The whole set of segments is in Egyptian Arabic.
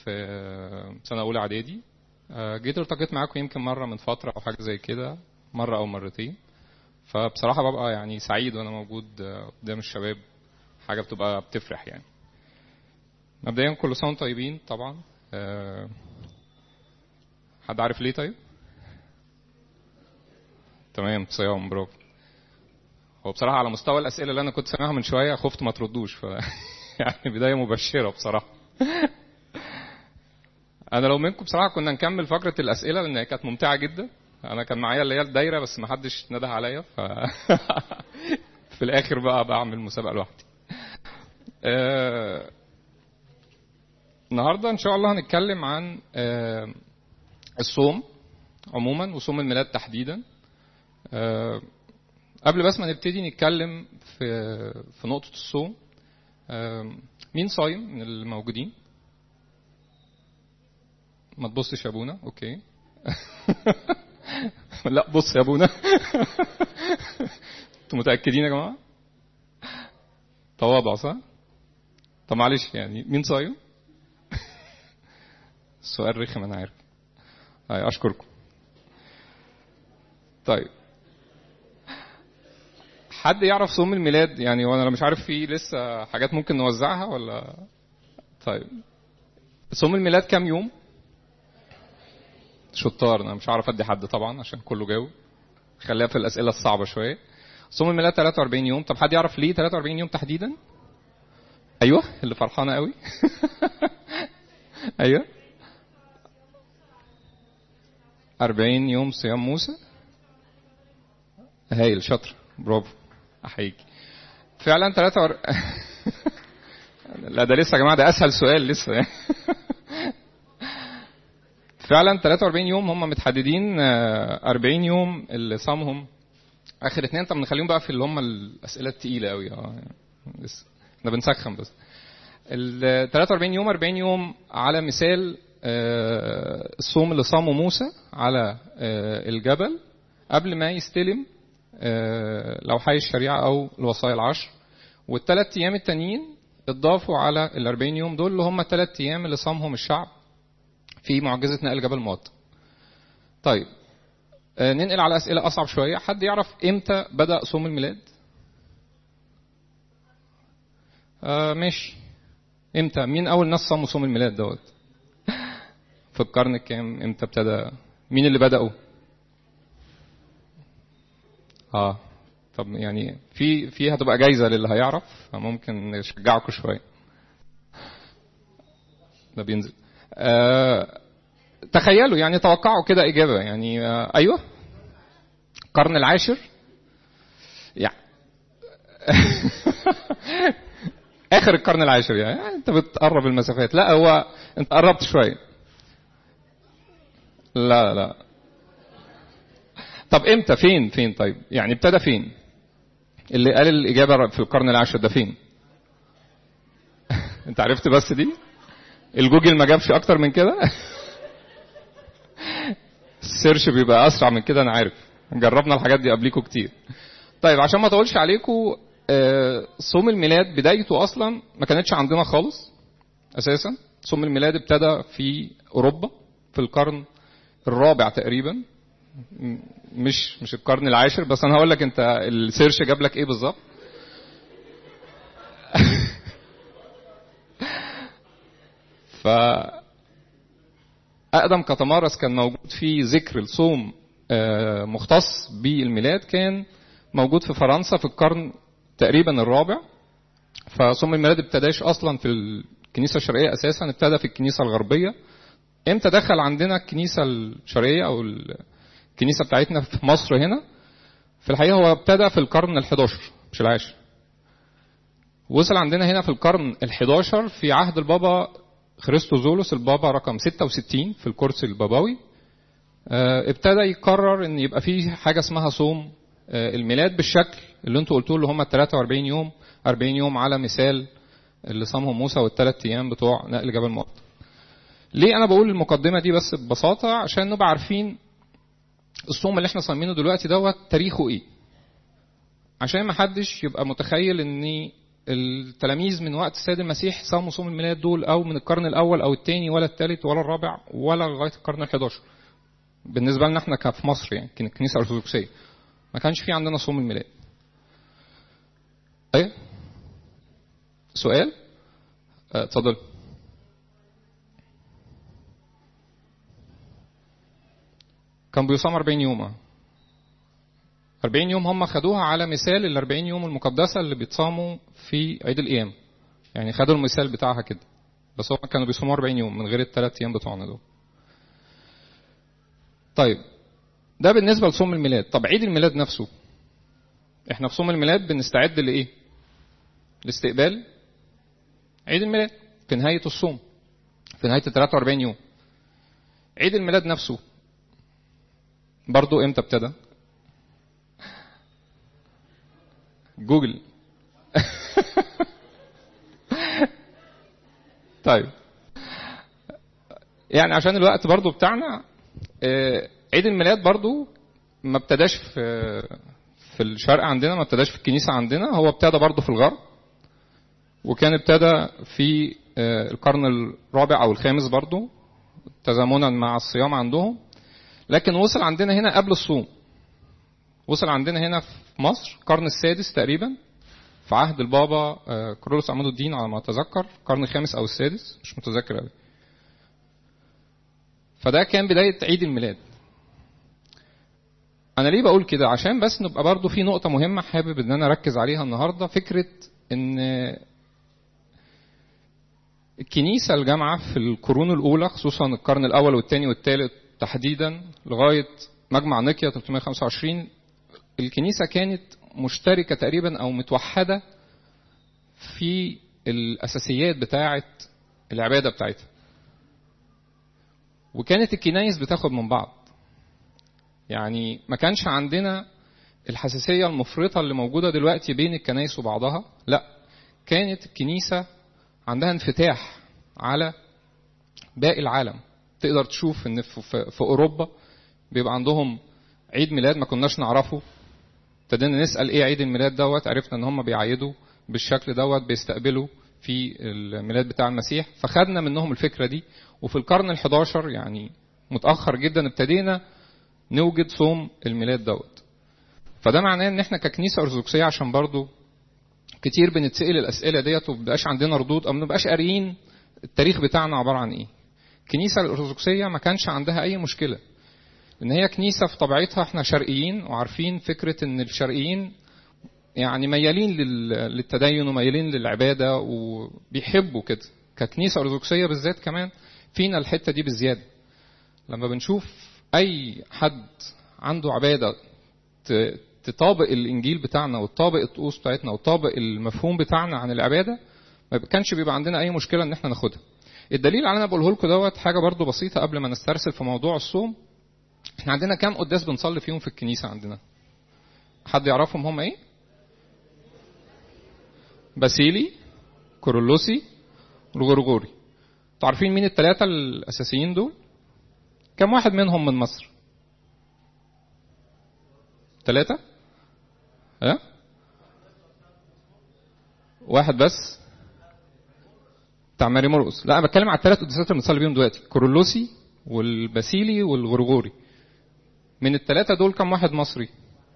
في سنه اولى اعدادي آه، جيت التقيت معاكم يمكن مره من فتره او حاجه زي كده مره او مرتين فبصراحه ببقى يعني سعيد وانا موجود آه، قدام الشباب حاجه بتبقى بتفرح يعني مبدئيا كل سنه وانتم طيبين طبعا آه، حد عارف ليه طيب تمام صيام برافو هو بصراحه على مستوى الاسئله اللي انا كنت سامعها من شويه خفت ما تردوش ف يعني بدايه مبشره بصراحه انا لو منكم بصراحه كنا نكمل فقره الاسئله لان هي كانت ممتعه جدا انا كان معايا اللي هي الدايره بس ما حدش نده عليا ف في الاخر بقى بعمل مسابقه لوحدي آه، النهارده ان شاء الله هنتكلم عن آه، الصوم عموما وصوم الميلاد تحديدا آه، قبل بس ما نبتدي نتكلم في في نقطه الصوم آه، مين صايم من الموجودين ما تبصش يا ابونا اوكي لا بص يا ابونا انتوا متاكدين يا جماعه تواضع صح طب معلش يعني مين صايم السؤال رخم انا عارف أي اشكركم طيب حد يعرف صوم الميلاد يعني وانا مش عارف في لسه حاجات ممكن نوزعها ولا طيب صوم الميلاد كام يوم شطار انا مش عارف ادي حد طبعا عشان كله جاوب خليها في الاسئله الصعبه شويه صوم الميلاد 43 يوم طب حد يعرف ليه 43 يوم تحديدا ايوه اللي فرحانه قوي ايوه 40 يوم صيام موسى هايل شاطر برافو احييك فعلا 43 لا ده لسه يا جماعه ده اسهل سؤال لسه فعلا 43 يوم هم متحددين آه، 40 يوم اللي صامهم اخر اثنين طب نخليهم بقى في اللي هم الاسئله الثقيله قوي اه لسه احنا بنسخن بس ال 43 يوم 40 يوم على مثال آه، الصوم اللي صامه موسى على آه، الجبل قبل ما يستلم آه، لوحي الشريعه او الوصايا العشر والثلاث ايام التانيين اتضافوا على ال 40 يوم دول اللي هم الثلاث ايام اللي صامهم الشعب في معجزه نقل جبل موت. طيب آه، ننقل على اسئله اصعب شويه حد يعرف امتى بدا صوم الميلاد آه ماشي امتى مين اول ناس صاموا صوم الميلاد دوت في القرن الكام امتى ابتدى مين اللي بداوا اه طب يعني في في هتبقى جايزه للي هيعرف فممكن نشجعكم شويه ده بينزل آه تخيلوا يعني توقعوا كده اجابه يعني آه ايوه القرن العاشر يعني اخر القرن العاشر يعني. يعني انت بتقرب المسافات لا هو انت قربت شويه لا لا طب امتى فين فين طيب يعني ابتدى فين اللي قال الاجابه في القرن العاشر ده فين انت عرفت بس دي الجوجل ما جابش اكتر من كده السيرش بيبقى اسرع من كده انا عارف جربنا الحاجات دي قبليكوا كتير طيب عشان ما اطولش عليكم آه، صوم الميلاد بدايته اصلا ما كانتش عندنا خالص اساسا صوم الميلاد ابتدى في اوروبا في القرن الرابع تقريبا م- مش مش القرن العاشر بس انا هقول لك انت السيرش جاب لك ايه بالظبط ف اقدم كتمارس كان موجود فيه ذكر الصوم آه، مختص بالميلاد كان موجود في فرنسا في القرن تقريبا الرابع فصوم الميلاد ابتداش اصلا في الكنيسه الشرقيه اساسا ابتدى في الكنيسه الغربيه امتى دخل عندنا الكنيسه الشرقيه او الكنيسه بتاعتنا في مصر هنا في الحقيقه هو ابتدى في القرن ال11 مش العاشر وصل عندنا هنا في القرن ال11 في عهد البابا خريستوزولوس البابا رقم 66 في الكرسي البابوي آه، ابتدى يقرر ان يبقى في حاجه اسمها صوم آه، الميلاد بالشكل اللي انتوا قلتوه اللي هم 43 يوم 40 يوم على مثال اللي صامهم موسى والثلاث ايام بتوع نقل جبل مؤتة. ليه انا بقول المقدمه دي بس ببساطه عشان نبقى عارفين الصوم اللي احنا صايمينه دلوقتي دوت تاريخه ايه عشان ما حدش يبقى متخيل ان التلاميذ من وقت السيد المسيح صاموا صوم الميلاد دول او من القرن الاول او الثاني ولا الثالث ولا الرابع ولا لغايه القرن ال11 بالنسبه لنا احنا في مصر يعني كانت كنيسه ارثوذكسيه ما كانش في عندنا صوم الميلاد ايه سؤال اتفضل كان بيصام 40 يوم 40 يوم هم خدوها على مثال ال 40 يوم المقدسه اللي بيتصاموا في عيد القيامه يعني خدوا المثال بتاعها كده بس هم كانوا بيصوموا 40 يوم من غير الثلاث ايام بتوعنا دول طيب ده بالنسبه لصوم الميلاد طب عيد الميلاد نفسه احنا في صوم الميلاد بنستعد لايه لاستقبال عيد الميلاد في نهايه الصوم في نهايه ال 43 يوم عيد الميلاد نفسه برضو امتى ابتدى جوجل طيب يعني عشان الوقت برضو بتاعنا عيد الميلاد برضو ما ابتداش في في الشرق عندنا ما ابتداش في الكنيسة عندنا هو ابتدى برضو في الغرب وكان ابتدى في القرن الرابع او الخامس برضو تزامنا مع الصيام عندهم لكن وصل عندنا هنا قبل الصوم وصل عندنا هنا في مصر القرن السادس تقريبا في عهد البابا كرولوس عمود الدين على ما اتذكر القرن الخامس او السادس مش متذكر قوي فده كان بدايه عيد الميلاد انا ليه بقول كده عشان بس نبقى برضو في نقطه مهمه حابب ان انا اركز عليها النهارده فكره ان الكنيسه الجامعه في القرون الاولى خصوصا القرن الاول والثاني والثالث تحديدا لغايه مجمع نيقيا 325 الكنيسه كانت مشتركه تقريبا او متوحده في الاساسيات بتاعه العباده بتاعتها وكانت الكنايس بتاخد من بعض يعني ما كانش عندنا الحساسية المفرطة اللي موجودة دلوقتي بين الكنايس وبعضها لا كانت الكنيسة عندها انفتاح على باقي العالم تقدر تشوف ان في اوروبا بيبقى عندهم عيد ميلاد ما كناش نعرفه ابتدينا نسال ايه عيد الميلاد دوت عرفنا ان هم بيعيدوا بالشكل دوت بيستقبلوا في الميلاد بتاع المسيح فخدنا منهم الفكره دي وفي القرن ال11 يعني متاخر جدا ابتدينا نوجد صوم الميلاد دوت فده معناه ان احنا ككنيسه ارثوذكسيه عشان برضو كتير بنتسال الاسئله ديت ومبقاش عندنا ردود او مبقاش قاريين التاريخ بتاعنا عباره عن ايه الكنيسه الارثوذكسيه ما كانش عندها اي مشكله ان هي كنيسه في طبيعتها احنا شرقيين وعارفين فكره ان الشرقيين يعني ميالين للتدين وميالين للعباده وبيحبوا كده ككنيسه ارثوذكسيه بالذات كمان فينا الحته دي بزياده لما بنشوف اي حد عنده عباده تطابق الانجيل بتاعنا وتطابق الطقوس بتاعتنا وتطابق المفهوم بتاعنا عن العباده ما كانش بيبقى عندنا اي مشكله ان احنا ناخدها الدليل على انا بقوله لكم دوت حاجه برضو بسيطه قبل ما نسترسل في موضوع الصوم احنا عندنا كام قداس بنصلي فيهم في الكنيسه عندنا حد يعرفهم هم ايه باسيلي كورولوسي الغرغوري انتوا عارفين مين الثلاثه الاساسيين دول كم واحد منهم من مصر ثلاثة ها واحد بس بتاع ماري مرقس لا انا بتكلم على الثلاث قداسات اللي بنصلي بيهم دلوقتي كورولوسي والباسيلي والغرغوري من الثلاثة دول كم واحد مصري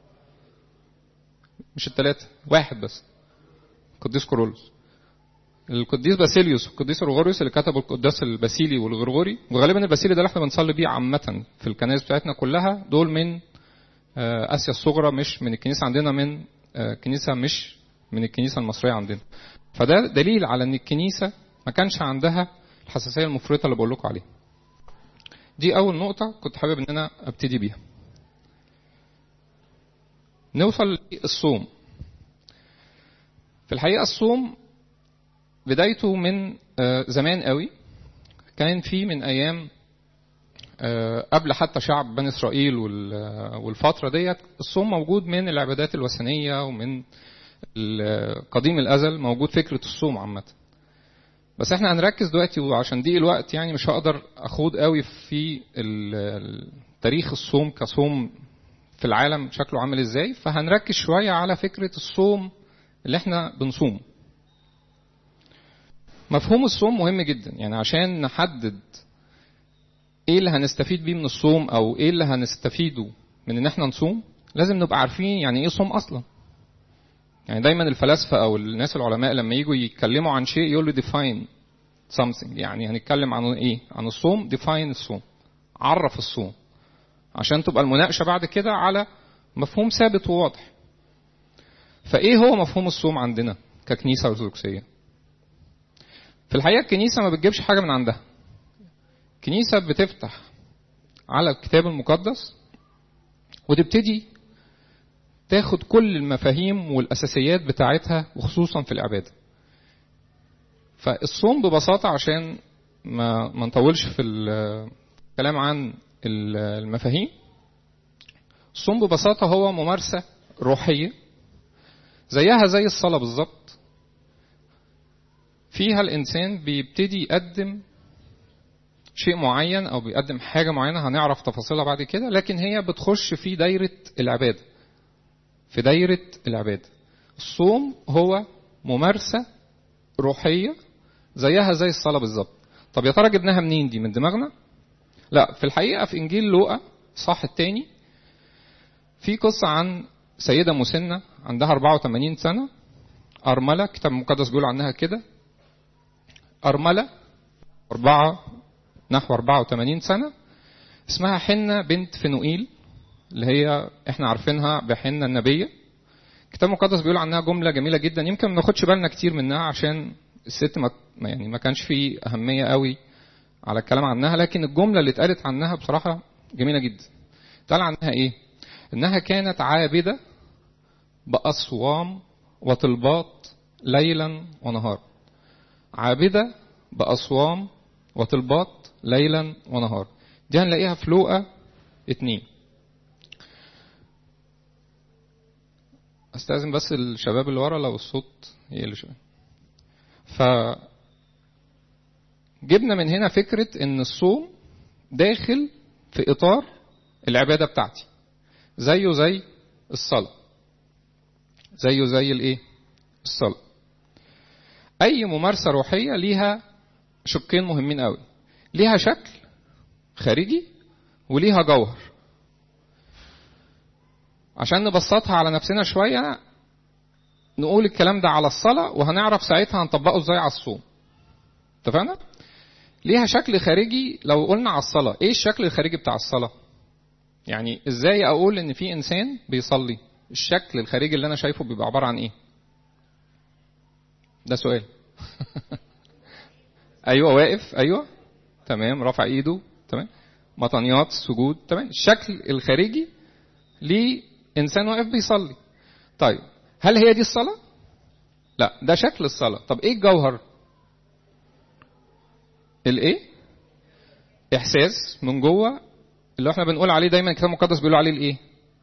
مش الثلاثة واحد بس قديس كورولوس القديس باسيليوس والقديس غرغوريوس اللي كتبوا القداس الباسيلي والغرغوري وغالبا الباسيلي ده اللي احنا بنصلي بيه عامة في الكنائس بتاعتنا كلها دول من اسيا الصغرى مش من الكنيسة عندنا من كنيسة مش من الكنيسة المصرية عندنا فده دليل على ان الكنيسة ما كانش عندها الحساسية المفرطة اللي بقول لكم عليها دي أول نقطة كنت حابب إن أنا أبتدي بيها. نوصل للصوم. في الحقيقة الصوم بدايته من زمان قوي كان في من أيام قبل حتى شعب بني إسرائيل والفترة ديت الصوم موجود من العبادات الوثنية ومن قديم الأزل موجود فكرة الصوم عامة. بس احنا هنركز دلوقتي وعشان ضيق الوقت يعني مش هقدر اخوض قوي في تاريخ الصوم كصوم في العالم شكله عامل ازاي فهنركز شويه على فكره الصوم اللي احنا بنصوم مفهوم الصوم مهم جدا يعني عشان نحدد ايه اللي هنستفيد بيه من الصوم او ايه اللي هنستفيده من ان احنا نصوم لازم نبقى عارفين يعني ايه صوم اصلا يعني دايما الفلاسفه او الناس العلماء لما يجوا يتكلموا عن شيء يقولوا define something يعني هنتكلم عن ايه عن الصوم define الصوم عرف الصوم عشان تبقى المناقشه بعد كده على مفهوم ثابت وواضح فايه هو مفهوم الصوم عندنا ككنيسه ارثوذكسيه في الحقيقه الكنيسه ما بتجيبش حاجه من عندها الكنيسه بتفتح على الكتاب المقدس وتبتدي تاخد كل المفاهيم والاساسيات بتاعتها وخصوصا في العباده فالصوم ببساطه عشان ما ما نطولش في الكلام عن المفاهيم الصوم ببساطه هو ممارسه روحيه زيها زي الصلاه بالظبط فيها الانسان بيبتدي يقدم شيء معين او بيقدم حاجه معينه هنعرف تفاصيلها بعد كده لكن هي بتخش في دايره العباده في دايره العباده الصوم هو ممارسه روحيه زيها زي الصلاه بالظبط طب يا ترى جبناها منين دي من دماغنا لا في الحقيقه في انجيل لوقا صح التاني في قصه عن سيده مسنه عندها 84 سنه ارمله كتاب المقدس بيقول عنها كده ارمله أربعة نحو 84 سنة اسمها حنة بنت فنوئيل اللي هي احنا عارفينها بحنة النبية الكتاب المقدس بيقول عنها جملة جميلة جدا يمكن ما ناخدش بالنا كتير منها عشان الست ما يعني ما كانش فيه أهمية قوي على الكلام عنها لكن الجملة اللي اتقالت عنها بصراحة جميلة جدا اتقال عنها ايه انها كانت عابدة بأصوام وطلبات ليلا ونهارا عابدة بأصوام وطلبات ليلا ونهارا دي هنلاقيها في لوقا اتنين استاذن بس الشباب اللي ورا لو الصوت يقل شويه ف جبنا من هنا فكره ان الصوم داخل في اطار العباده بتاعتي زيه زي الصلاه زيه زي الايه الصلاه اي ممارسه روحيه ليها شقين مهمين قوي ليها شكل خارجي وليها جوهر عشان نبسطها على نفسنا شوية نقول الكلام ده على الصلاة وهنعرف ساعتها هنطبقه ازاي على الصوم اتفقنا؟ ليها شكل خارجي لو قلنا على الصلاة ايه الشكل الخارجي بتاع الصلاة؟ يعني ازاي اقول ان في انسان بيصلي الشكل الخارجي اللي انا شايفه بيبقى عبارة عن ايه؟ ده سؤال ايوه واقف ايوه تمام رافع ايده تمام مطنيات سجود تمام الشكل الخارجي لانسان واقف بيصلي طيب هل هي دي الصلاه لا ده شكل الصلاه طب ايه الجوهر الايه احساس من جوه اللي احنا بنقول عليه دايما الكتاب المقدس بيقولوا عليه الايه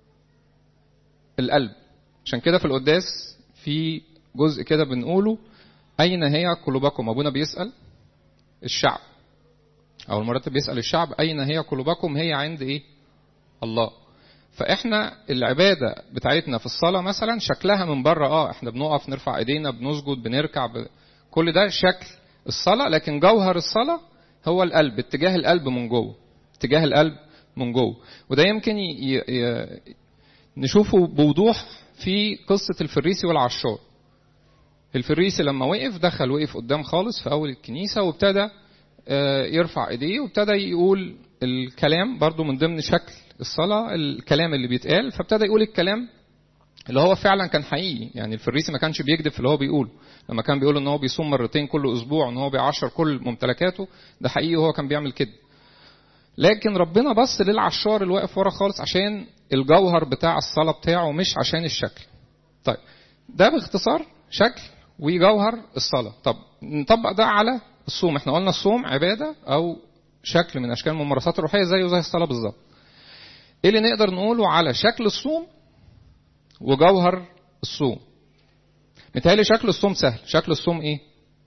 القلب عشان كده في القداس في جزء كده بنقوله اين هي قلوبكم ابونا بيسال الشعب او المرتب بيسال الشعب اين هي قلوبكم هي عند ايه الله فاحنا العباده بتاعتنا في الصلاه مثلا شكلها من بره اه احنا بنقف نرفع ايدينا بنسجد بنركع ب... كل ده شكل الصلاه لكن جوهر الصلاه هو القلب اتجاه القلب من جوه اتجاه القلب من جوه وده يمكن ي... ي... نشوفه بوضوح في قصه الفريسي والعشار الفريسي لما وقف دخل وقف قدام خالص في اول الكنيسه وابتدى يرفع ايديه وابتدى يقول الكلام برضو من ضمن شكل الصلاه الكلام اللي بيتقال فابتدى يقول الكلام اللي هو فعلا كان حقيقي يعني الفريسي ما كانش بيكذب في اللي هو بيقوله لما كان بيقول ان هو بيصوم مرتين كل اسبوع ان هو بيعشر كل ممتلكاته ده حقيقي وهو كان بيعمل كده لكن ربنا بص للعشار اللي واقف ورا خالص عشان الجوهر بتاع الصلاه بتاعه مش عشان الشكل طيب ده باختصار شكل وجوهر الصلاه طب نطبق ده على الصوم احنا قلنا الصوم عباده او شكل من اشكال الممارسات الروحيه زيه زي الصلاه بالظبط ايه اللي نقدر نقوله على شكل الصوم وجوهر الصوم متهيألي شكل الصوم سهل شكل الصوم ايه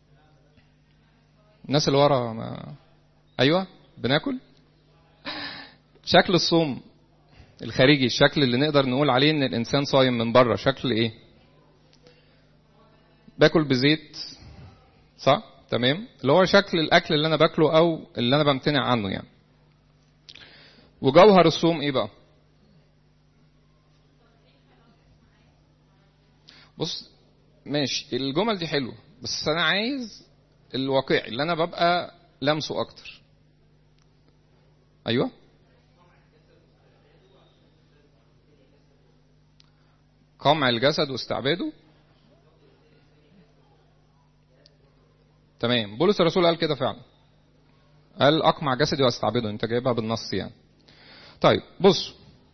الناس اللي ورا ما... ايوه بناكل شكل الصوم الخارجي الشكل اللي نقدر نقول عليه ان الانسان صايم من بره شكل ايه باكل بزيت صح تمام اللي هو شكل الاكل اللي انا باكله او اللي انا بمتنع عنه يعني وجوهر الصوم ايه بقى بص ماشي الجمل دي حلوه بس انا عايز الواقعي اللي انا ببقى لمسه اكتر ايوه قمع الجسد واستعباده تمام بولس الرسول قال كده فعلا قال اقمع جسدي واستعبده انت جايبها بالنص يعني طيب بص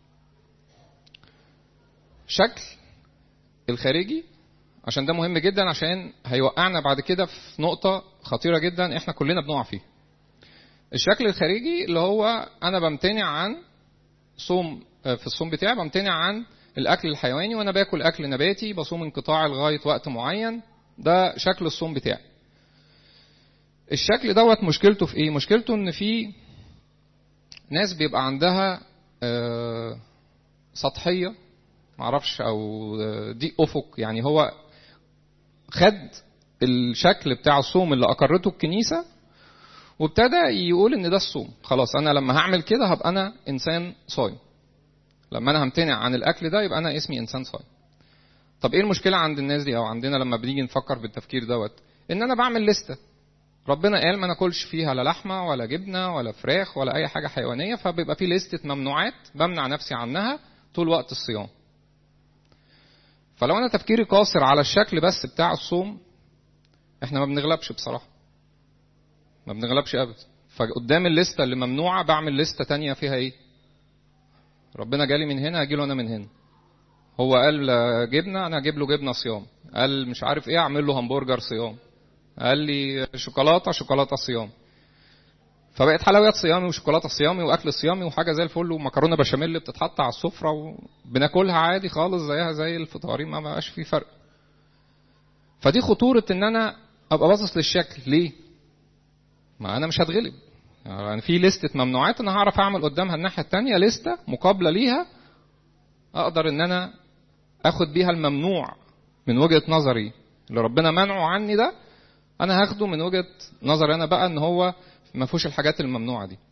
شكل الخارجي عشان ده مهم جدا عشان هيوقعنا بعد كده في نقطة خطيرة جدا احنا كلنا بنقع فيها الشكل الخارجي اللي هو انا بمتنع عن صوم في الصوم بتاعي بمتنع عن الاكل الحيواني وانا باكل اكل نباتي بصوم انقطاعي لغايه وقت معين ده شكل الصوم بتاعي الشكل دوت مشكلته في ايه مشكلته ان في ناس بيبقى عندها آه سطحيه معرفش او دي افق يعني هو خد الشكل بتاع الصوم اللي اقرته الكنيسه وابتدى يقول ان ده الصوم خلاص انا لما هعمل كده هبقى انا انسان صايم لما انا همتنع عن الاكل ده يبقى انا اسمي انسان صايم طب ايه المشكله عند الناس دي او عندنا لما بنيجي نفكر بالتفكير دوت ان انا بعمل لسته ربنا قال ما ناكلش فيها لا لحمه ولا جبنه ولا فراخ ولا اي حاجه حيوانيه فبيبقى في لسته ممنوعات بمنع نفسي عنها طول وقت الصيام فلو انا تفكيري قاصر على الشكل بس بتاع الصوم احنا ما بنغلبش بصراحه ما بنغلبش ابدا فقدام الليسته اللي ممنوعه بعمل لسته تانية فيها ايه ربنا جالي من هنا اجي له انا من هنا هو قال جبنه انا اجيب له جبنه صيام قال مش عارف ايه اعمل له همبرجر صيام قال لي شوكولاته شوكولاته صيام فبقت حلويات صيامي وشوكولاته صيامي واكل صيامي وحاجه زي الفل ومكرونه بشاميل بتتحط على السفره وبناكلها عادي خالص زيها زي الفطارين ما بقاش في فرق فدي خطوره ان انا ابقى باصص للشكل ليه ما انا مش هتغلب يعني في لستة ممنوعات انا هعرف اعمل قدامها الناحية التانية لستة مقابلة ليها اقدر ان انا اخد بيها الممنوع من وجهة نظري اللي ربنا منعه عني ده انا هاخده من وجهة نظري انا بقى ان هو ما فيهوش الحاجات الممنوعة دي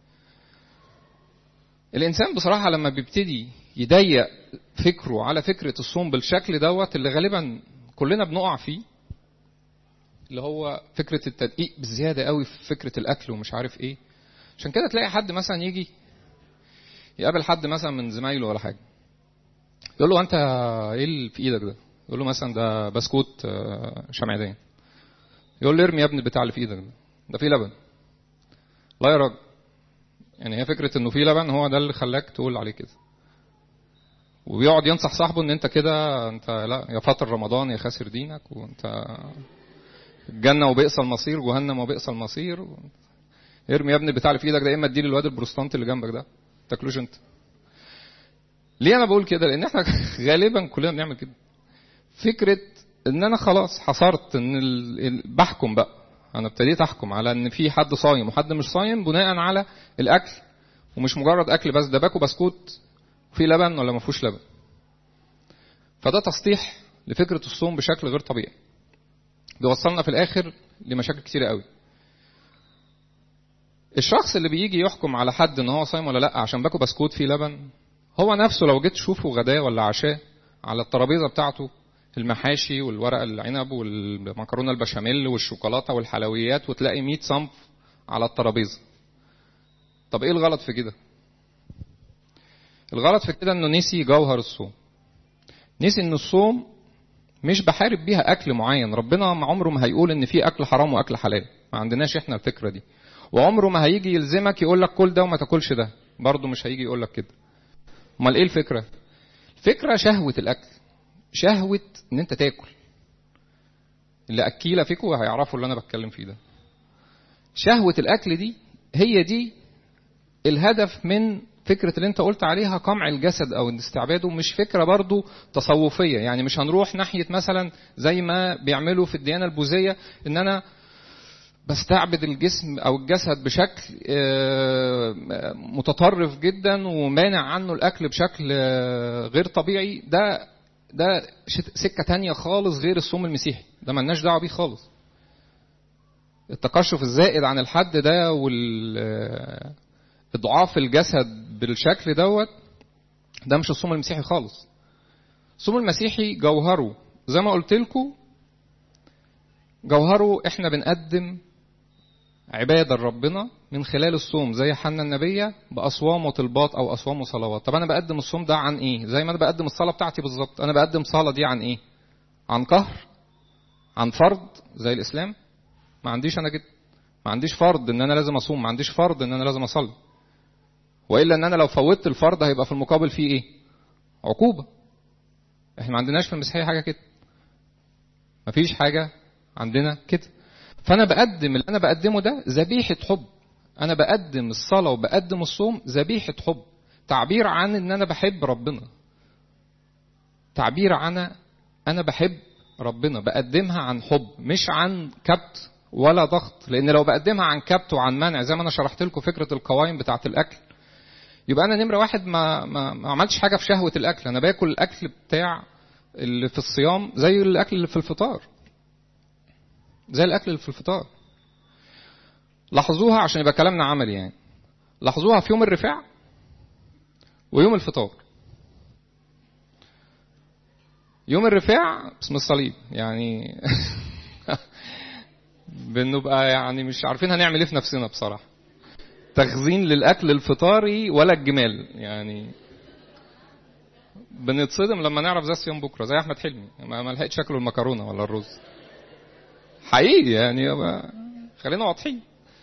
الانسان بصراحة لما بيبتدي يضيق فكره على فكرة الصوم بالشكل دوت اللي غالبا كلنا بنقع فيه اللي هو فكرة التدقيق بزيادة قوي في فكرة الأكل ومش عارف إيه عشان كده تلاقي حد مثلا يجي يقابل حد مثلا من زمايله ولا حاجة يقول له أنت إيه اللي في إيدك ده؟ يقول له مثلا ده بسكوت شمعدان يقول له ارمي يا ابني البتاع اللي في إيدك ده ده فيه لبن لا يا راجل يعني هي فكرة إنه فيه لبن هو ده اللي خلاك تقول عليه كده وبيقعد ينصح صاحبه ان انت كده انت لا يا فاطر رمضان يا خاسر دينك وانت الجنه وبئس المصير جهنم وبئس المصير و... ارمي يا ابني البتاع اللي في ايدك ده اما اديه للواد البروستانت اللي جنبك ده تاكلوش انت ليه انا بقول كده لان احنا غالبا كلنا بنعمل كده فكره ان انا خلاص حصرت ان ال... بحكم بقى انا ابتديت احكم على ان في حد صايم وحد مش صايم بناء على الاكل ومش مجرد اكل بس ده باكو بسكوت في لبن ولا ما فيهوش لبن فده تسطيح لفكره الصوم بشكل غير طبيعي بيوصلنا في الاخر لمشاكل كتيره قوي الشخص اللي بيجي يحكم على حد ان هو صايم ولا لا عشان باكو بسكوت فيه لبن هو نفسه لو جيت تشوفه غداه ولا عشاء على الترابيزه بتاعته المحاشي والورق العنب والمكرونه البشاميل والشوكولاته والحلويات وتلاقي 100 صنف على الترابيزه طب ايه الغلط في كده الغلط في كده انه نسي جوهر الصوم نسي ان الصوم مش بحارب بيها اكل معين ربنا ما عمره ما هيقول ان في اكل حرام واكل حلال ما عندناش احنا الفكره دي وعمره ما هيجي يلزمك يقول لك كل ده وما تاكلش ده برضه مش هيجي يقول لك كده امال ايه الفكره الفكره شهوه الاكل شهوه ان انت تاكل اللي اكيله فيكم هيعرفوا اللي انا بتكلم فيه ده شهوه الاكل دي هي دي الهدف من فكرة اللي انت قلت عليها قمع الجسد او استعباده مش فكرة برضو تصوفية يعني مش هنروح ناحية مثلا زي ما بيعملوا في الديانة البوذية ان انا بستعبد الجسم او الجسد بشكل متطرف جدا ومانع عنه الاكل بشكل غير طبيعي ده ده سكة تانية خالص غير الصوم المسيحي ده ملناش دعوة بيه خالص التقشف الزائد عن الحد ده واضعاف الجسد بالشكل دوت ده مش الصوم المسيحي خالص الصوم المسيحي جوهره زي ما قلت لكم جوهره احنا بنقدم عبادة لربنا من خلال الصوم زي حنا النبية بأصوام وطلبات أو أصوام وصلوات طب أنا بقدم الصوم ده عن إيه زي ما أنا بقدم الصلاة بتاعتي بالظبط أنا بقدم صلاة دي عن إيه عن قهر عن فرض زي الإسلام ما عنديش أنا كده ما عنديش فرض إن أنا لازم أصوم ما عنديش فرض إن أنا لازم أصلي وإلا إن أنا لو فوتت الفرض هيبقى في المقابل فيه إيه عقوبة إحنا ما عندناش في المسيحية حاجة كده مفيش حاجة عندنا كده فانا بقدم اللي انا بقدمه ده ذبيحه حب انا بقدم الصلاه وبقدم الصوم ذبيحه حب تعبير عن ان انا بحب ربنا تعبير عن انا بحب ربنا بقدمها عن حب مش عن كبت ولا ضغط لان لو بقدمها عن كبت وعن منع زي ما انا شرحت لكم فكره القوائم بتاعه الاكل يبقى انا نمره واحد ما, ما, ما عملتش حاجه في شهوه الاكل انا باكل الاكل بتاع اللي في الصيام زي الاكل اللي في الفطار زي الاكل اللي في الفطار لاحظوها عشان يبقى كلامنا عملي يعني لاحظوها في يوم الرفاع ويوم الفطار يوم الرفاع اسم الصليب يعني بنبقى يعني مش عارفين هنعمل ايه في نفسنا بصراحه تخزين للاكل الفطاري ولا الجمال يعني بنتصدم لما نعرف زي صيام بكره زي احمد حلمي ما لحقتش اكل المكرونه ولا الرز حقيقي يعني خلينا واضحين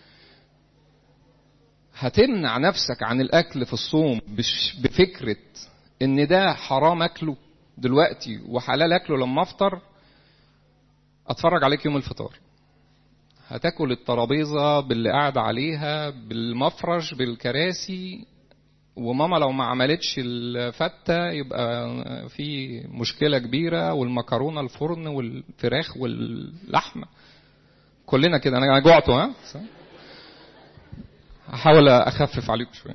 هتمنع نفسك عن الاكل في الصوم بفكره ان ده حرام اكله دلوقتي وحلال اكله لما افطر اتفرج عليك يوم الفطار هتاكل الترابيزه باللي قاعد عليها بالمفرش بالكراسي وماما لو ما عملتش الفته يبقى في مشكله كبيره والمكرونه الفرن والفراخ واللحمه كلنا كده انا جوعت ها هحاول اخفف عليكم شويه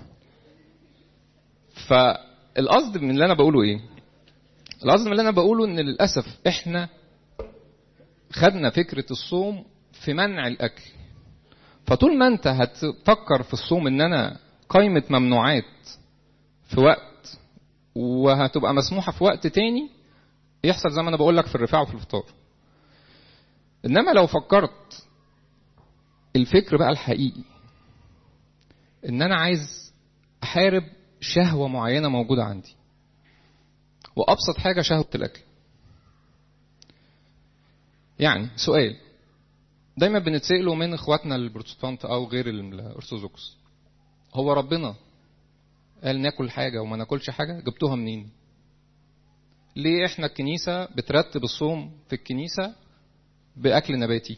فالقصد من اللي انا بقوله ايه القصد من اللي انا بقوله ان للاسف احنا خدنا فكره الصوم في منع الاكل فطول ما انت هتفكر في الصوم ان انا قائمة ممنوعات في وقت وهتبقى مسموحة في وقت تاني يحصل زي ما أنا بقول لك في الرفاع وفي الفطار. إنما لو فكرت الفكر بقى الحقيقي إن أنا عايز أحارب شهوة معينة موجودة عندي. وأبسط حاجة شهوة الأكل. يعني سؤال دايما بنتسأله من إخواتنا البروتستانت أو غير الأرثوذكس هو ربنا قال ناكل حاجة وما ناكلش حاجة جبتوها منين ليه احنا الكنيسة بترتب الصوم في الكنيسة بأكل نباتي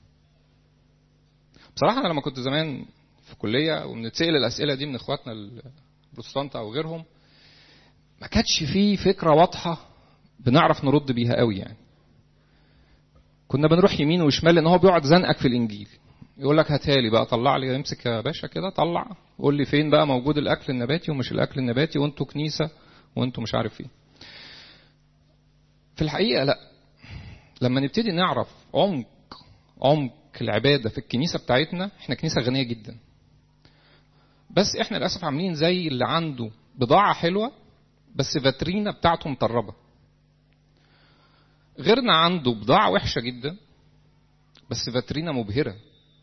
بصراحة أنا لما كنت زمان في كلية وبنتسأل الأسئلة دي من إخواتنا البروتستانت أو غيرهم ما كانتش فيه فكرة واضحة بنعرف نرد بيها قوي يعني كنا بنروح يمين وشمال لأن هو بيقعد زنقك في الإنجيل يقول لك هاتها لي بقى طلع لي امسك يا باشا كده طلع قول لي فين بقى موجود الاكل النباتي ومش الاكل النباتي وانتوا كنيسه وانتوا مش عارف ايه في الحقيقه لا لما نبتدي نعرف عمق عمق العباده في الكنيسه بتاعتنا احنا كنيسه غنيه جدا بس احنا للاسف عاملين زي اللي عنده بضاعه حلوه بس فاترينا بتاعته مطربه غيرنا عنده بضاعه وحشه جدا بس فاترينا مبهره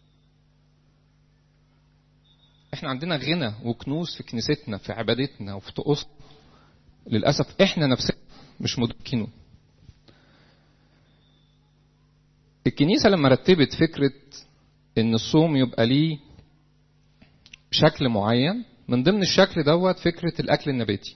احنا عندنا غنى وكنوز في كنيستنا في عبادتنا وفي طقوسنا للاسف احنا نفسنا مش مدركينه الكنيسه لما رتبت فكره ان الصوم يبقى ليه شكل معين من ضمن الشكل دوت فكره الاكل النباتي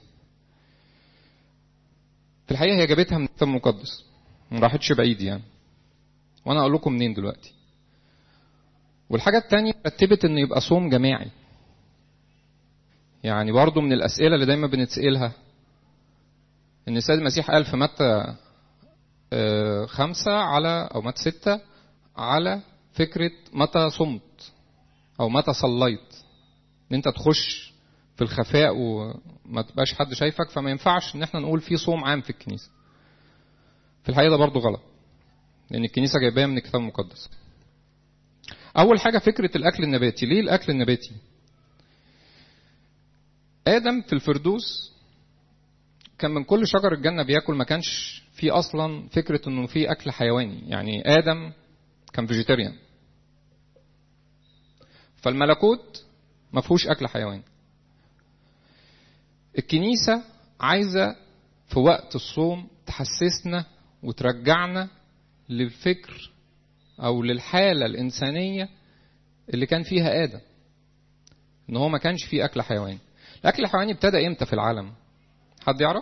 في الحقيقه هي جابتها من الكتاب المقدس ما راحتش بعيد يعني وانا اقول لكم منين دلوقتي والحاجه الثانيه رتبت انه يبقى صوم جماعي يعني برضه من الأسئلة اللي دايما بنتسألها إن السيد المسيح قال في متى خمسة على أو متى ستة على فكرة متى صمت أو متى صليت إن أنت تخش في الخفاء وما تبقاش حد شايفك فما ينفعش إن إحنا نقول في صوم عام في الكنيسة. في الحقيقة ده برضه غلط. لأن الكنيسة جايباها من الكتاب المقدس. اول حاجه فكره الاكل النباتي ليه الاكل النباتي ادم في الفردوس كان من كل شجر الجنه بياكل ما كانش في اصلا فكره انه في اكل حيواني يعني ادم كان فيجيتيريان فالملكوت ما فيهوش اكل حيواني الكنيسه عايزه في وقت الصوم تحسسنا وترجعنا للفكر او للحاله الانسانيه اللي كان فيها ادم ان هو ما كانش فيه اكل حيواني الاكل الحيواني ابتدى امتى في العالم حد يعرف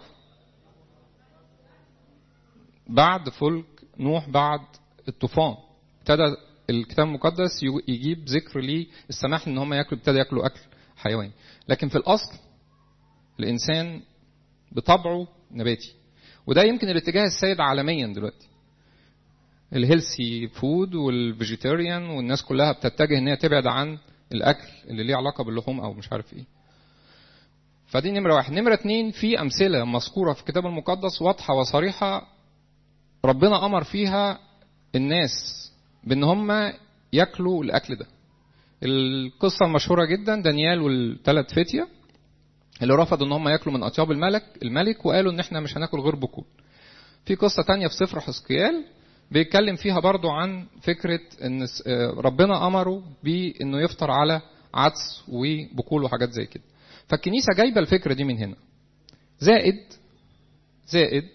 بعد فلك نوح بعد الطوفان ابتدى الكتاب المقدس يجيب ذكر ليه السماح ان هم ياكلوا ابتدى ياكلوا اكل حيواني لكن في الاصل الانسان بطبعه نباتي وده يمكن الاتجاه السائد عالميا دلوقتي الهيلثي فود والفيجيتيريان والناس كلها بتتجه ان هي تبعد عن الاكل اللي ليه علاقه باللحوم او مش عارف ايه فدي نمرة واحد نمرة اتنين في أمثلة مذكورة في الكتاب المقدس واضحة وصريحة ربنا أمر فيها الناس بأن هم ياكلوا الأكل ده القصة المشهورة جدا دانيال والثلاث فتية اللي رفضوا ان هم ياكلوا من اطياب الملك الملك وقالوا ان احنا مش هناكل غير بكون في قصة تانية في سفر حسقيال بيتكلم فيها برضو عن فكرة ان ربنا امره بانه يفطر على عدس وبقول وحاجات زي كده فالكنيسة جايبة الفكرة دي من هنا زائد زائد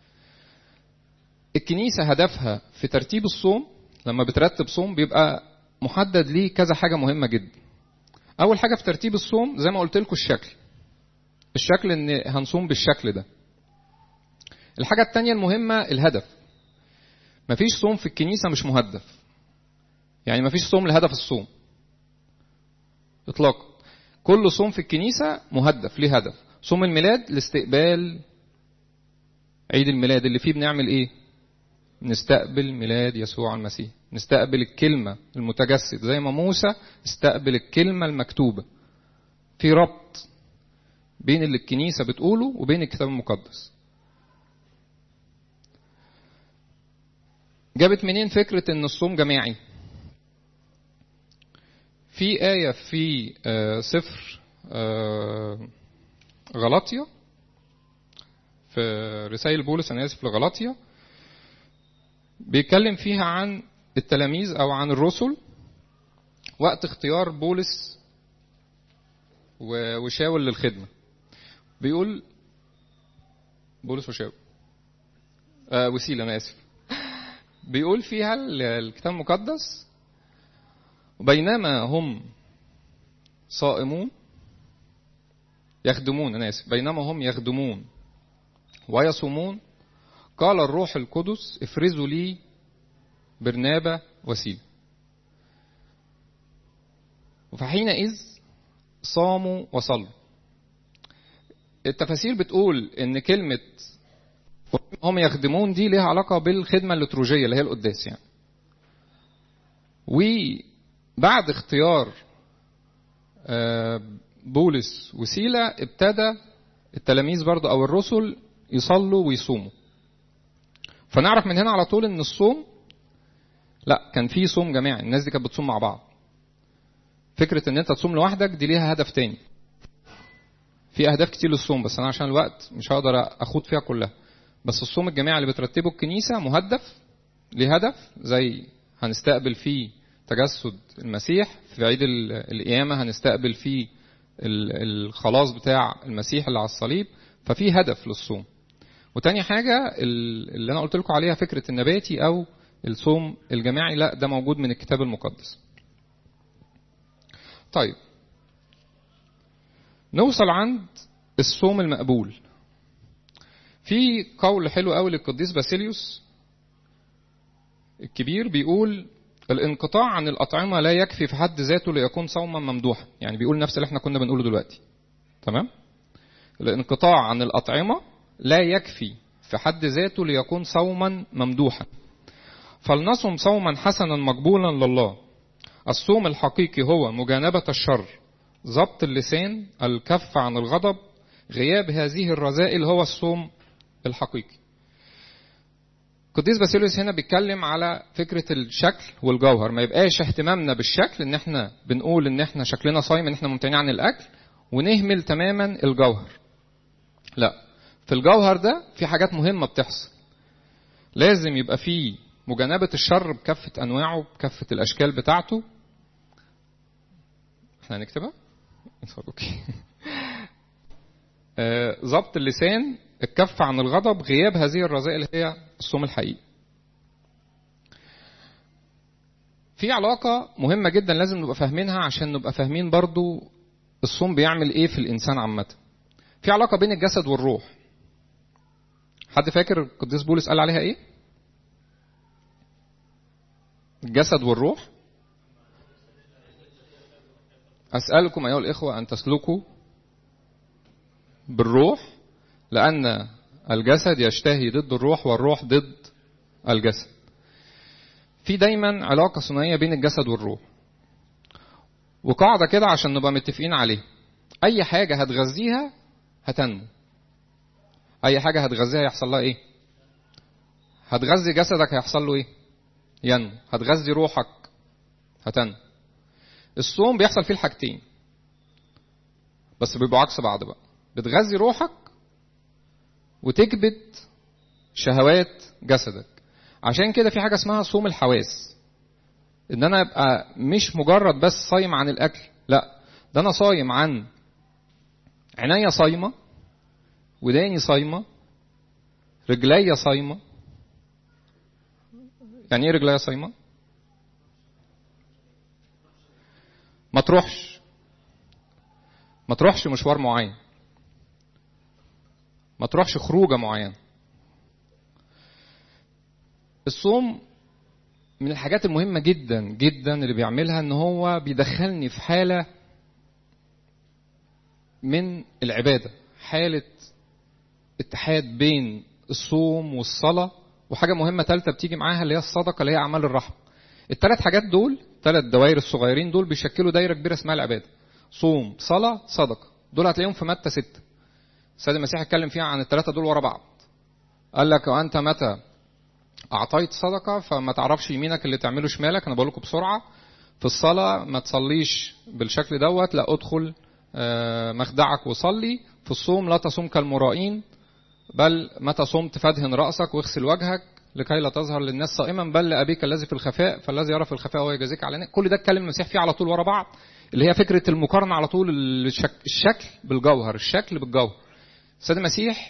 الكنيسة هدفها في ترتيب الصوم لما بترتب صوم بيبقى محدد ليه كذا حاجة مهمة جدا أول حاجة في ترتيب الصوم زي ما قلت لكم الشكل الشكل إن هنصوم بالشكل ده الحاجة التانية المهمة الهدف مفيش صوم في الكنيسة مش مهدف يعني مفيش صوم لهدف الصوم إطلاقا كل صوم في الكنيسة مهدف ليه هدف صوم الميلاد لاستقبال عيد الميلاد اللي فيه بنعمل ايه نستقبل ميلاد يسوع المسيح نستقبل الكلمة المتجسد زي ما موسى استقبل الكلمة المكتوبة في ربط بين اللي الكنيسة بتقوله وبين الكتاب المقدس جابت منين فكرة ان الصوم جماعي في آية في سفر غلطية في رسائل بولس أنا آسف لغلطية بيتكلم فيها عن التلاميذ أو عن الرسل وقت اختيار بولس وشاول للخدمة بيقول بولس وشاول آه وسيلة أنا آسف بيقول فيها الكتاب المقدس بينما هم صائمون يخدمون أنا آسف بينما هم يخدمون ويصومون قال الروح القدس افرزوا لي برنابة وسيلة فحينئذ صاموا وصلوا التفاسير بتقول ان كلمة هم يخدمون دي ليها علاقة بالخدمة الليتروجية اللي هي القداس يعني وبعد اختيار بولس وسيلة ابتدى التلاميذ برضو او الرسل يصلوا ويصوموا فنعرف من هنا على طول ان الصوم لا كان في صوم جماعي الناس دي كانت بتصوم مع بعض فكرة ان انت تصوم لوحدك دي ليها هدف تاني في اهداف كتير للصوم بس انا عشان الوقت مش هقدر اخوض فيها كلها بس الصوم الجماعي اللي بترتبه الكنيسة مهدف ليه هدف زي هنستقبل فيه تجسد المسيح في عيد القيامة هنستقبل فيه الخلاص بتاع المسيح اللي على الصليب ففي هدف للصوم وتاني حاجة اللي أنا قلت لكم عليها فكرة النباتي أو الصوم الجماعي لا ده موجود من الكتاب المقدس طيب نوصل عند الصوم المقبول في قول حلو قوي للقديس باسيليوس الكبير بيقول الانقطاع عن الأطعمة لا يكفي في حد ذاته ليكون صوما ممدوحا يعني بيقول نفس اللي احنا كنا بنقوله دلوقتي تمام الانقطاع عن الأطعمة لا يكفي في حد ذاته ليكون صوما ممدوحا فلنصم صوما حسنا مقبولا لله الصوم الحقيقي هو مجانبة الشر ضبط اللسان الكف عن الغضب غياب هذه الرذائل هو الصوم الحقيقي قديس باسيليوس هنا بيتكلم على فكرة الشكل والجوهر ما يبقاش اهتمامنا بالشكل ان احنا بنقول ان احنا شكلنا صايم ان احنا ممتنعين عن الاكل ونهمل تماما الجوهر لا في الجوهر ده في حاجات مهمة بتحصل لازم يبقى في مجانبة الشر بكافة أنواعه بكافة الأشكال بتاعته احنا هنكتبها؟ اوكي ضبط اللسان الكف عن الغضب غياب هذه الرذائل اللي هي الصوم الحقيقي في علاقة مهمة جدا لازم نبقى فاهمينها عشان نبقى فاهمين برضو الصوم بيعمل ايه في الإنسان عامة في علاقة بين الجسد والروح حد فاكر القديس بولس قال عليها ايه الجسد والروح أسألكم أيها الإخوة أن تسلكوا بالروح لأن الجسد يشتهي ضد الروح والروح ضد الجسد في دايما علاقة ثنائية بين الجسد والروح وقاعدة كده عشان نبقى متفقين عليها أي حاجة هتغذيها هتنمو أي حاجة هتغذيها يحصل لها إيه؟ هتغذي جسدك هيحصل له إيه؟ ينمو هتغذي روحك هتنمو الصوم بيحصل فيه الحاجتين بس بيبقوا عكس بعض بقى بتغذي روحك وتكبت شهوات جسدك عشان كده في حاجة اسمها صوم الحواس ان انا ابقى مش مجرد بس صايم عن الاكل لا ده انا صايم عن عينيا صايمة وداني صايمة رجليا صايمة يعني ايه رجليا صايمة ما تروحش ما تروحش مشوار معين ما تروحش خروجة معينة الصوم من الحاجات المهمة جدا جدا اللي بيعملها ان هو بيدخلني في حالة من العبادة حالة اتحاد بين الصوم والصلاة وحاجة مهمة ثالثة بتيجي معاها اللي هي الصدقة اللي هي أعمال الرحمة الثلاث حاجات دول ثلاث دوائر الصغيرين دول بيشكلوا دايرة كبيرة اسمها العبادة صوم صلاة صدقة دول هتلاقيهم في متى ستة السيد المسيح اتكلم فيها عن الثلاثة دول ورا بعض قال لك وأنت متى أعطيت صدقة فما تعرفش يمينك اللي تعمله شمالك أنا بقول لكم بسرعة في الصلاة ما تصليش بالشكل دوت لا أدخل مخدعك وصلي في الصوم لا تصوم كالمرائين بل متى صمت فادهن رأسك واغسل وجهك لكي لا تظهر للناس صائما بل لأبيك الذي في الخفاء فالذي يرى في الخفاء هو يجازيك على كل ده اتكلم المسيح فيه على طول ورا بعض اللي هي فكرة المقارنة على طول الشكل بالجوهر الشكل بالجوهر السيد المسيح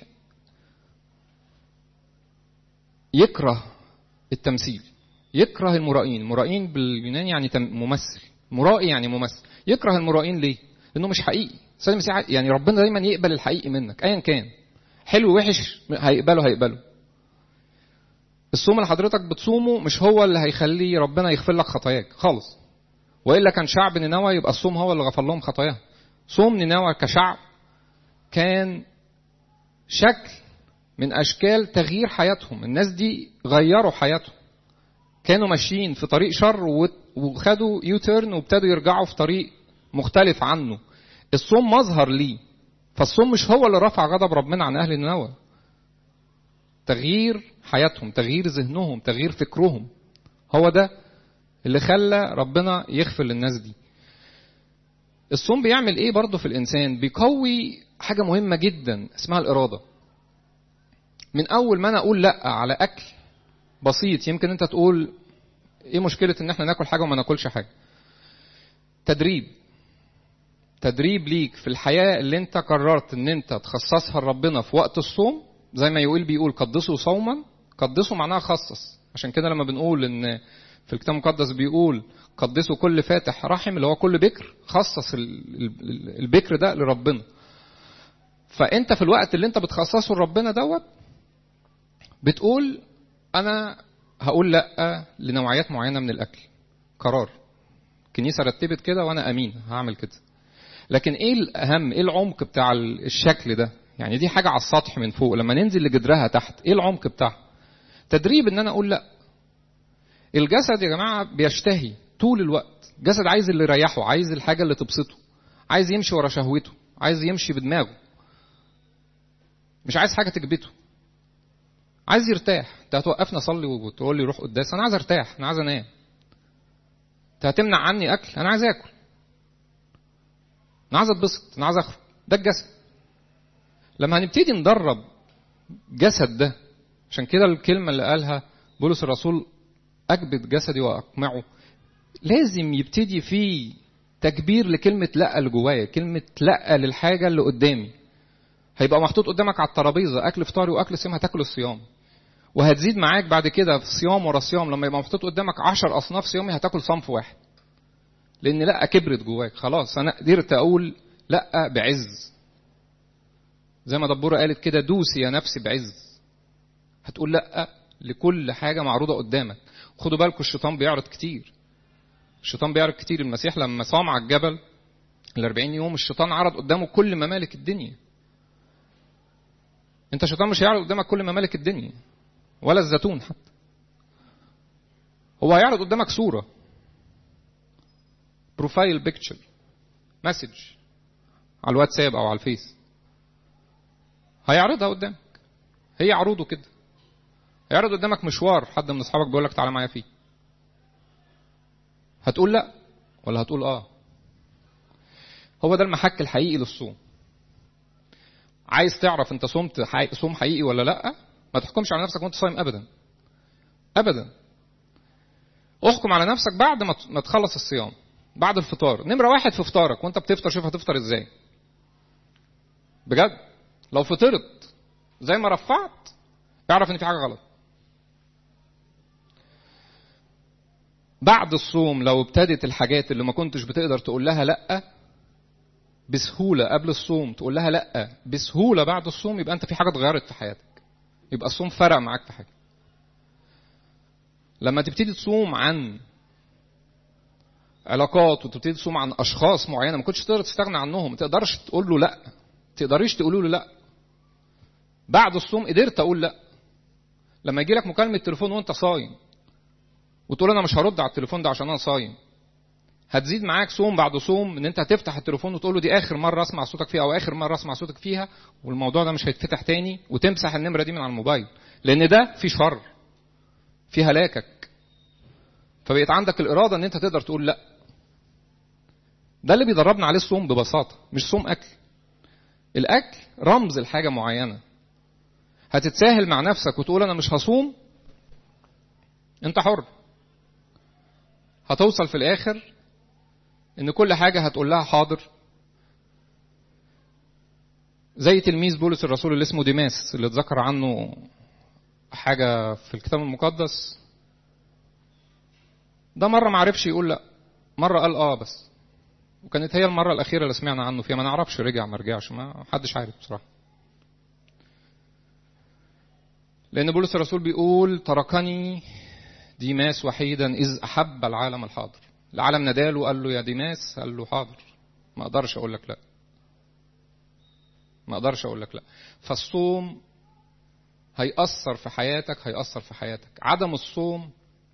يكره التمثيل يكره المرائين المرائين باليوناني يعني ممثل مرائي يعني ممثل يكره المرائين ليه لانه مش حقيقي السيد المسيح يعني ربنا دايما يقبل الحقيقي منك ايا كان حلو وحش هيقبله هيقبله الصوم اللي حضرتك بتصومه مش هو اللي هيخلي ربنا يغفر لك خطاياك خالص والا كان شعب نينوى يبقى الصوم هو اللي غفر لهم خطاياهم صوم نينوى كشعب كان شكل من اشكال تغيير حياتهم الناس دي غيروا حياتهم كانوا ماشيين في طريق شر وخدوا يوتيرن وابتدوا يرجعوا في طريق مختلف عنه الصوم مظهر ليه فالصوم مش هو اللي رفع غضب ربنا عن اهل نينوى تغيير حياتهم تغيير ذهنهم تغيير فكرهم هو ده اللي خلى ربنا يغفر للناس دي الصوم بيعمل ايه برضه في الانسان بيقوي حاجه مهمه جدا اسمها الاراده من اول ما انا اقول لا على اكل بسيط يمكن انت تقول ايه مشكله ان احنا ناكل حاجه وما ناكلش حاجه تدريب تدريب ليك في الحياه اللي انت قررت ان انت تخصصها لربنا في وقت الصوم زي ما يقول بيقول قدسوا صوما قدسوا معناها خصص عشان كده لما بنقول ان في الكتاب المقدس بيقول قدسوا كل فاتح رحم اللي هو كل بكر خصص البكر ده لربنا فانت في الوقت اللي انت بتخصصه لربنا دوت بتقول انا هقول لا لنوعيات معينه من الاكل قرار الكنيسه رتبت كده وانا امين هعمل كده لكن ايه الاهم ايه العمق بتاع الشكل ده يعني دي حاجه على السطح من فوق لما ننزل لجدرها تحت ايه العمق بتاعها تدريب ان انا اقول لا الجسد يا جماعه بيشتهي طول الوقت الجسد عايز اللي يريحه عايز الحاجه اللي تبسطه عايز يمشي ورا شهوته عايز يمشي بدماغه مش عايز حاجه تكبته عايز يرتاح انت هتوقفني اصلي وتقول لي روح قداس انا عايز ارتاح انا عايز انام انت هتمنع عني اكل انا عايز اكل انا عايز اتبسط انا عايز اخرج ده الجسد لما هنبتدي ندرب جسد ده عشان كده الكلمه اللي قالها بولس الرسول اكبت جسدي واقمعه لازم يبتدي في تكبير لكلمه لا اللي جوايا كلمه لا للحاجه اللي قدامي هيبقى محطوط قدامك على الترابيزه اكل فطاري واكل صيام هتاكل الصيام وهتزيد معاك بعد كده في صيام ورا صيام لما يبقى محطوط قدامك عشر اصناف صيامي هتاكل صنف واحد لان لا كبرت جواك خلاص انا قدرت اقول لا بعز زي ما دبوره قالت كده دوسي يا نفسي بعز هتقول لا لكل حاجه معروضه قدامك خدوا بالكم الشيطان بيعرض كتير الشيطان بيعرض كتير المسيح لما صام على الجبل ال 40 يوم الشيطان عرض قدامه كل ممالك الدنيا انت الشيطان مش هيعرض قدامك كل ممالك الدنيا ولا الزيتون حتى هو هيعرض قدامك صوره بروفايل بيكتشر مسج على الواتساب او على الفيس هيعرضها قدامك هي عروضه كده هيعرض قدامك مشوار حد من اصحابك بيقول لك تعالى معايا فيه هتقول لا ولا هتقول اه هو ده المحك الحقيقي للصوم عايز تعرف انت صمت حقيقي صوم حقيقي ولا لا ما تحكمش على نفسك وانت صايم ابدا ابدا احكم على نفسك بعد ما تخلص الصيام بعد الفطار نمره واحد في فطارك وانت بتفطر شوف هتفطر ازاي بجد لو فطرت زي ما رفعت اعرف ان في حاجه غلط بعد الصوم لو ابتدت الحاجات اللي ما كنتش بتقدر تقول لها لا بسهوله قبل الصوم تقول لها لا بسهوله بعد الصوم يبقى انت في حاجه اتغيرت في حياتك يبقى الصوم فرق معاك في حاجه لما تبتدي تصوم عن علاقات وتبتدي تصوم عن اشخاص معينه ما كنتش تقدر تستغنى عنهم ما تقدرش تقول له لا تقدريش تقولوا له لا بعد الصوم قدرت اقول لا لما يجي لك مكالمه تليفون وانت صايم وتقول انا مش هرد على التليفون ده عشان انا صايم هتزيد معاك صوم بعد صوم ان انت هتفتح التليفون وتقول له دي اخر مره اسمع صوتك فيها او اخر مره اسمع صوتك فيها والموضوع ده مش هيتفتح تاني وتمسح النمره دي من على الموبايل لان ده في شر في هلاكك فبقيت عندك الاراده ان انت تقدر تقول لا ده اللي بيدربنا عليه الصوم ببساطه مش صوم اكل الاكل رمز لحاجه معينه هتتساهل مع نفسك وتقول انا مش هصوم انت حر هتوصل في الاخر ان كل حاجه هتقول لها حاضر زي تلميذ بولس الرسول اللي اسمه ديماس اللي اتذكر عنه حاجه في الكتاب المقدس ده مره ما عرفش يقول لا مره قال اه بس وكانت هي المره الاخيره اللي سمعنا عنه فيها ما نعرفش رجع ما رجعش ما حدش عارف بصراحه لان بولس الرسول بيقول تركني ديماس وحيدا اذ احب العالم الحاضر العالم ناداله وقال له يا ديماس قال له حاضر ما اقدرش اقول لك لا ما اقدرش اقول لك لا فالصوم هيأثر في حياتك هيأثر في حياتك عدم الصوم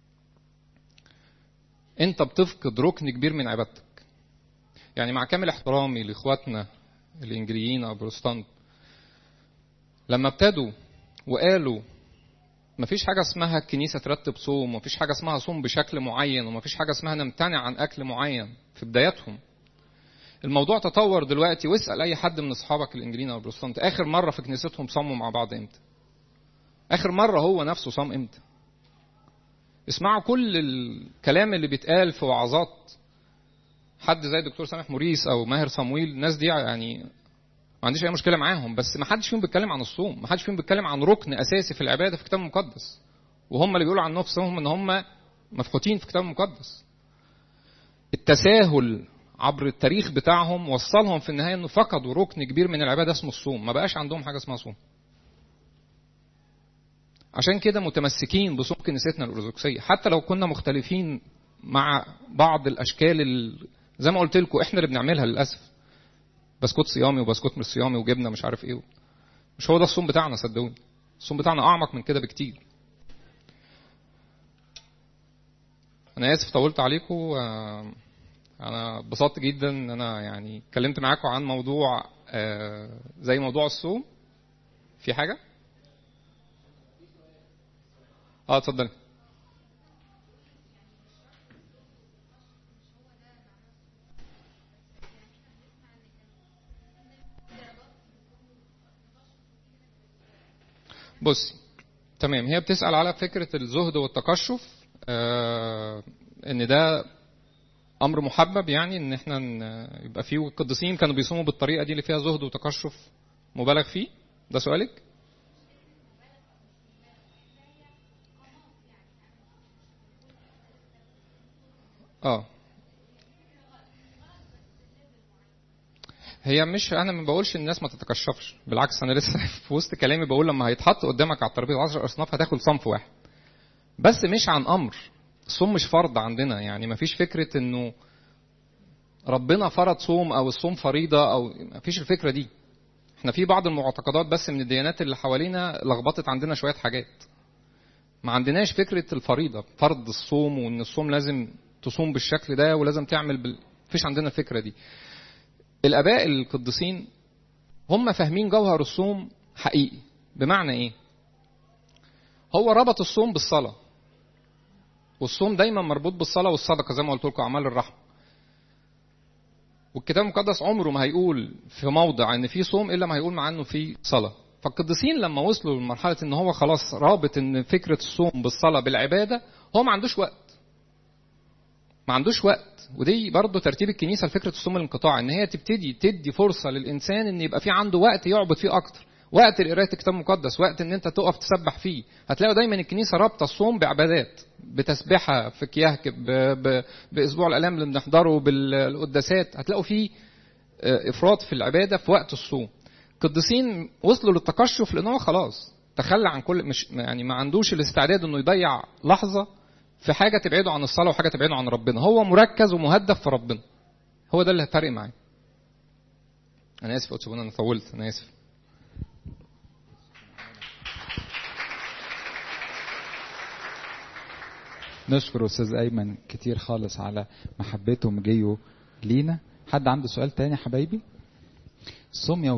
انت بتفقد ركن كبير من عبادتك يعني مع كامل احترامي لاخواتنا الانجليين او البروتستانت لما ابتدوا وقالوا مفيش حاجة اسمها الكنيسة ترتب صوم ومفيش حاجة اسمها صوم بشكل معين ومفيش حاجة اسمها نمتنع عن أكل معين في بداياتهم الموضوع تطور دلوقتي واسأل أي حد من أصحابك الإنجليين أو البروتستانت آخر مرة في كنيستهم صاموا مع بعض إمتى آخر مرة هو نفسه صام إمتى اسمعوا كل الكلام اللي بيتقال في وعظات حد زي الدكتور سامح موريس او ماهر صمويل الناس دي يعني ما عنديش اي مشكله معاهم بس ما حدش فيهم بيتكلم عن الصوم ما حدش فيهم بيتكلم عن ركن اساسي في العباده في الكتاب المقدس وهم اللي بيقولوا عن نفسهم ان هم مفحوتين في الكتاب المقدس التساهل عبر التاريخ بتاعهم وصلهم في النهايه انه فقدوا ركن كبير من العباده اسمه الصوم ما بقاش عندهم حاجه اسمها صوم عشان كده متمسكين بصوم كنيستنا الارثوذكسيه حتى لو كنا مختلفين مع بعض الاشكال ال... زي ما قلت لكم احنا اللي بنعملها للاسف بسكوت صيامي وبسكوت مش صيامي وجبنه مش عارف ايه مش هو ده الصوم بتاعنا صدقوني الصوم بتاعنا اعمق من كده بكتير انا اسف طولت عليكم انا اتبسطت جدا ان انا يعني اتكلمت معاكم عن موضوع زي موضوع الصوم في حاجه اه اتفضلي بصي تمام هي بتسأل على فكرة الزهد والتقشف آه ان ده امر محبب يعني ان احنا ن- يبقى فيه القديسين كانوا بيصوموا بالطريقة دي اللي فيها زهد وتقشف مبالغ فيه ده سؤالك اه هي مش انا ما بقولش الناس ما تتكشفش بالعكس انا لسه في وسط كلامي بقول لما هيتحط قدامك على الترابيزه 10 اصناف هتاكل صنف واحد بس مش عن امر الصوم مش فرض عندنا يعني ما فيش فكره انه ربنا فرض صوم او الصوم فريضه او ما فيش الفكره دي احنا في بعض المعتقدات بس من الديانات اللي حوالينا لخبطت عندنا شويه حاجات ما عندناش فكره الفريضه فرض الصوم وان الصوم لازم تصوم بالشكل ده ولازم تعمل بال... فيش عندنا الفكره دي الاباء القديسين هم فاهمين جوهر الصوم حقيقي بمعنى ايه هو ربط الصوم بالصلاه والصوم دايما مربوط بالصلاه والصدقه زي ما قلت لكم اعمال الرحمه والكتاب المقدس عمره ما هيقول في موضع ان في صوم الا ما هيقول مع انه في صلاه فالقديسين لما وصلوا لمرحله ان هو خلاص رابط ان فكره الصوم بالصلاه بالعباده هو ما عندوش وقت ما عندوش وقت ودي برضه ترتيب الكنيسه لفكره الصوم الانقطاع ان هي تبتدي تدي فرصه للانسان ان يبقى في عنده وقت يعبد فيه اكتر وقت لقرايه الكتاب المقدس وقت ان انت تقف تسبح فيه هتلاقوا دايما الكنيسه رابطه الصوم بعبادات بتسبحه في كياهك ب... ب... باسبوع الالام اللي بنحضره بالقداسات هتلاقوا فيه آه، افراط في العباده في وقت الصوم القديسين وصلوا للتقشف لان هو خلاص تخلى عن كل مش يعني ما عندوش الاستعداد انه يضيع لحظه في حاجه تبعده عن الصلاه وحاجه تبعده عن ربنا هو مركز ومهدف في ربنا هو ده اللي هتفرق معاه انا اسف قلت انا طولت انا اسف نشكر استاذ ايمن كتير خالص على محبته ومجيه لينا حد عنده سؤال تاني يا حبايبي الصوم يا